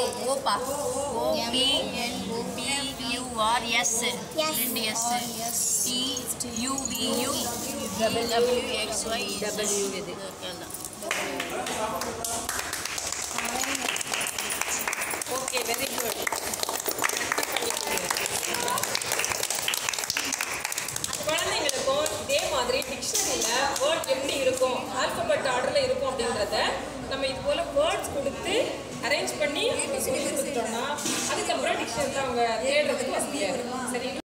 ஓப்பா O P P U R S ரெண்டு S T U V U W X Y W இது okay very good குழந்தைங்களுக்கும் இதே மாதிரி டிக்ஷனரியில் word எப்படி இருக்கும் ஆல்பபெட் ஆர்டரில் இருக்கும் அப்படின்றத நம்ம இது போல் வேர்ட்ஸ் கொடுத்து அரேஞ்ச் பண்ணி சொல்லி கொடுத்துட்டோம்னா அதுக்கப்புறம் டிக்ஷனரி அவங்க தேடுறதுக்கு வசதியாக இருக்கும் சரிங்களா